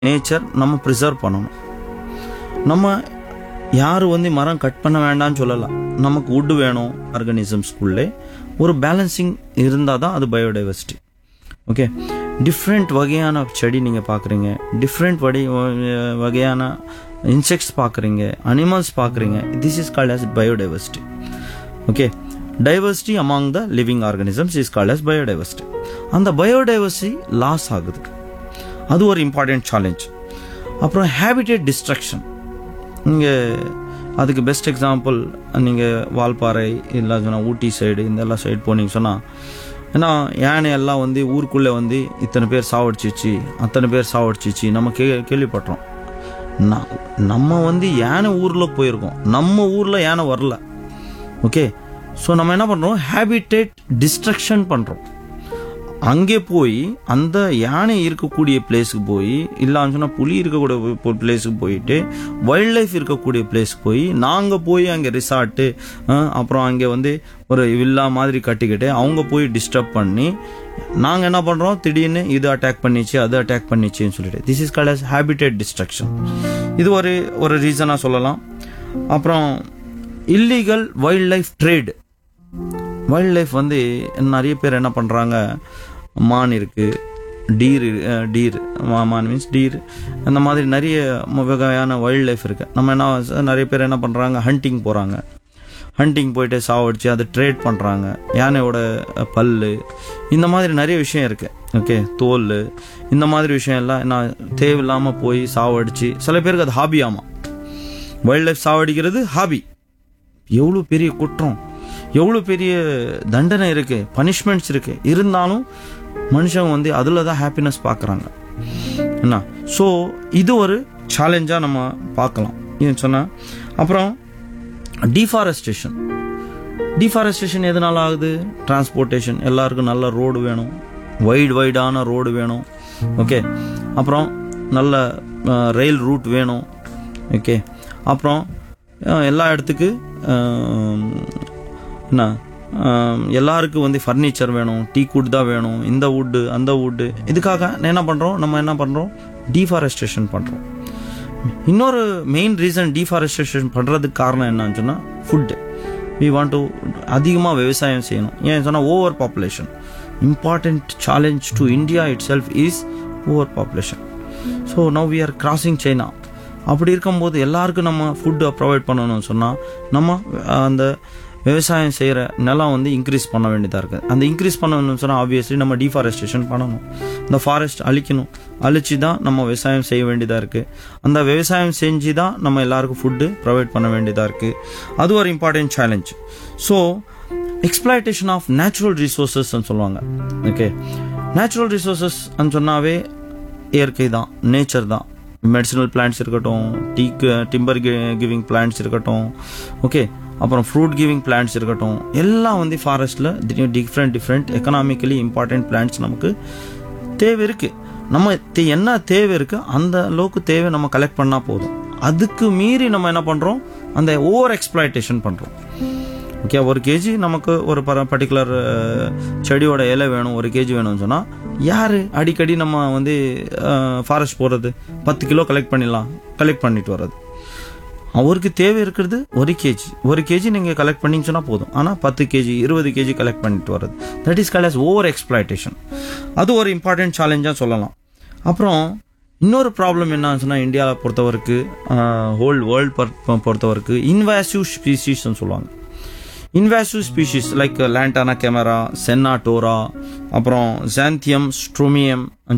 nature நம்ம preserve பண்ணணும் நம்ம யார் வந்து மரம் கட் பண்ண வேண்டாம்னு சொல்லலாம் நமக்கு வுட் வேணும் ஆர்கனிசம்ஸ்குள்ளே ஒரு பேலன்சிங் இருந்தால் தான் அது பயோடைவர்சிட்டி ஓகே டிஃப்ரெண்ட் வகையான செடி நீங்கள் பார்க்குறீங்க டிஃப்ரெண்ட் வடி வ- வகையான இன்செக்ட்ஸ் பார்க்குறீங்க அனிமல்ஸ் பார்க்குறீங்க this is called as biodiversity okay diversity among the living organisms is called as biodiversity அந்த பயோடைவர்சிட்டி லாஸ் ஆகுது அது ஒரு இம்பார்ட்டன்ட் சேலஞ்ச் அப்புறம் ஹேபிடேட் டிஸ்ட்ரக்ஷன் நீங்கள் அதுக்கு பெஸ்ட் எக்ஸாம்பிள் நீங்கள் வால்பாறை இல்லை சொன்னால் ஊட்டி சைடு இந்த எல்லா சைடு போனீங்க சொன்னால் ஏன்னா யானை எல்லாம் வந்து ஊருக்குள்ளே வந்து இத்தனை பேர் சாவடிச்சிச்சு அத்தனை பேர் சாவடிச்சிச்சு நம்ம கே கேள்விப்பட்டோம் ந- நம்ம வந்து யானை ஊரில் போயிருக்கோம் நம்ம ஊரில் யானை வரல ஓகே ஸோ நம்ம என்ன பண்ணுறோம் ஹேபிடேட் டிஸ்ட்ரக்ஷன் பண்ணுறோம் அங்கே போய் அந்த யானை இருக்கக்கூடிய பிளேஸுக்கு போய் இல்லான்னு சொன்னால் புலி இருக்கக்கூடிய பிளேஸுக்கு போயிட்டு வைல்ட் லைஃப் இருக்கக்கூடிய பிளேஸ்க்கு போய் நாங்கள் போய் அங்கே ரிசார்ட்டு அப்புறம் அங்கே வந்து ஒரு வில்லா மாதிரி கட்டிக்கிட்டு அவங்க போய் டிஸ்டர்ப் பண்ணி நாங்கள் என்ன பண்ணுறோம் திடீர்னு இது அட்டாக் பண்ணிச்சு அது அட்டாக் பண்ணிச்சுன்னு சொல்லிட்டு this is called as habitat destruction இது ஒரு ஒரு ரீசனாக சொல்லலாம் அப்புறம் illegal wildlife trade wildlife வந்து நிறைய பேர் என்ன பண்ணுறாங்க மான் இருக்குது டீர் டீர் மான் மீன்ஸ் டீர் அந்த மாதிரி நிறைய ம- வகையான வைல்ட் லைஃப் இருக்கு நம்ம என்ன நிறைய பேர் என்ன பண்ணுறாங்க ஹண்டிங் போகிறாங்க ஹண்டிங் போயிட்டு சாவடிச்சு அதை ட்ரேட் பண்ணுறாங்க யானையோட அஹ், பல்லு இந்த மாதிரி நிறைய விஷயம் இருக்கு ஓகே தோல் இந்த மாதிரி விஷயம் எல்லாம் நான் தேவையில்லாமல் போய் சாவடிச்சு சில பேருக்கு அது ஹாபி ஆமாம் வைல்ட் லைஃப் சாவடிக்கிறது ஹாபி எவ்வளோ பெரிய குற்றம் எவ்வளோ பெரிய தண்டனை இருக்கு பனிஷ்மெண்ட்ஸ் இருக்கு இருந்தாலும் மனுஷங்க வந்து அதில் தான் ஹாப்பினஸ் பார்க்குறாங்க என்ன ஸோ இது ஒரு சேலஞ்சாக நம்ம பார்க்கலாம் ஏன் சொன்னால் அப்புறம் டீஃபாரஸ்டேஷன் டீஃபாரஸ்டேஷன் எதனால ஆகுது டிரான்ஸ்போர்ட்டேஷன் எல்லாருக்கும் நல்ல ரோடு வேணும் வைடு வைடான ரோடு வேணும் ஓகே அப்புறம் நல்ல ரயில் ரூட் வேணும் ஓகே அப்புறம் அஹ், எல்லா இடத்துக்கு அஹ், என்ன அஹ், எல்லாருக்கும் வந்து ஃபர்னிச்சர் வேணும் டீ குட் தான் வேணும் இந்த வுட்டு அந்த வுட்டு இதுக்காக என்ன பண்ணுறோம் நம்ம என்ன பண்ணுறோம் டீஃபாரஸ்டேஷன் பண்ணுறோம் இன்னொரு மெயின் ரீசன் டீஃபாரஸ்டேஷன் பண்ணுறதுக்கு காரணம் என்னன்னு சொன்னால் ஃபுட்டு வி வாண்ட் டு அதிகமாக விவசாயம் செய்யணும் ஏன் சொன்னால் overpopulation important challenge to India itself is overpopulation so now we are crossing China அப்படி இருக்கும்போது எல்லாருக்கும் நம்ம ஃபுட்டு ப்ரொவைட் பண்ணணும்னு சொன்னால் நம்ம அஹ், அந்த விவசாயம் செய்கிற நிலம் வந்து இன்க்ரீஸ் பண்ண வேண்டியதாக இருக்குது அந்த இன்க்ரீஸ் பண்ணணும்னு சொன்னால் ஆப்வியஸ்லி நம்ம டீஃபாரஸ்டேஷன் பண்ணணும் இந்த ஃபாரஸ்ட் அழிக்கணும் அழிச்சு தான் நம்ம விவசாயம் செய்ய வேண்டியதாக இருக்குது அந்த விவசாயம் செஞ்சு தான் நம்ம எல்லாருக்கும் ஃபுட்டு ப்ரொவைட் பண்ண வேண்டியதாக இருக்குது அது ஒரு important challenge so exploitation of natural ரிசோர்ஸஸ்ன்னு சொல்லுவாங்க ஓகே நேச்சுரல் ரிசோர்ஸஸ் சொன்னாவே இயற்கை தான் நேச்சர் தான் மெடிசினல் பிளான்ட்ஸ் இருக்கட்டும் டீ டிம்பர் கிவிங் பிளான்ட்ஸ் இருக்கட்டும் ஓகே அப்புறம் ஃப்ரூட் கிவிங் பிளான்ட்ஸ் இருக்கட்டும் எல்லாம் வந்து ஃபாரஸ்ட்டில் different different economically important plants நமக்கு தேவை இருக்குது நம்ம தே- என்ன தேவை இருக்குது அந்த அளவுக்கு தேவை நம்ம கலெக்ட் பண்ணால் போதும் அதுக்கு மீறி நம்ம என்ன பண்ணுறோம் அந்த ஓவர் எக்ஸ்பிளாய்டேஷன் பண்ணுறோம் ஓகே ஒரு கேஜி நமக்கு ஒரு பர்டிகுலர் செடியோட இலை வேணும் ஒரு கேஜி வேணும்னு சொன்னால் யார் அடிக்கடி நம்ம வந்து ஃபாரஸ்ட் போகிறது பத்து கிலோ கலெக்ட் பண்ணிடலாம் கலெக்ட் பண்ணிட்டு வர்றது அவருக்கு தேவை இருக்கிறது ஒரு கேஜி ஒரு கேஜி நீங்கள் கலெக்ட் பண்ணிங்க சொன்னால் போதும் ஆனால் பத்து கேஜி இருபது கேஜி கலெக்ட் பண்ணிட்டு வர்றது that is call as overexploitation அது ஒரு இம்பார்ட்டன்ட் சேலஞ்சாக சொல்லலாம் அப்புறம் இன்னொரு ப்ராப்ளம் என்னன்னு சொன்னால் இந்தியாவை பொறுத்தவரைக்கு ஹோல் வேர்ல்ட் பொறுத்தவரைக்கு இன்வாசிவ் ஸ்பீசிஸ்ன்னு சொல்லுவாங்க invasive species like lantana camara senna tora அப்புறம் ஜாந்தியம் ஸ்ட்ரோமியம்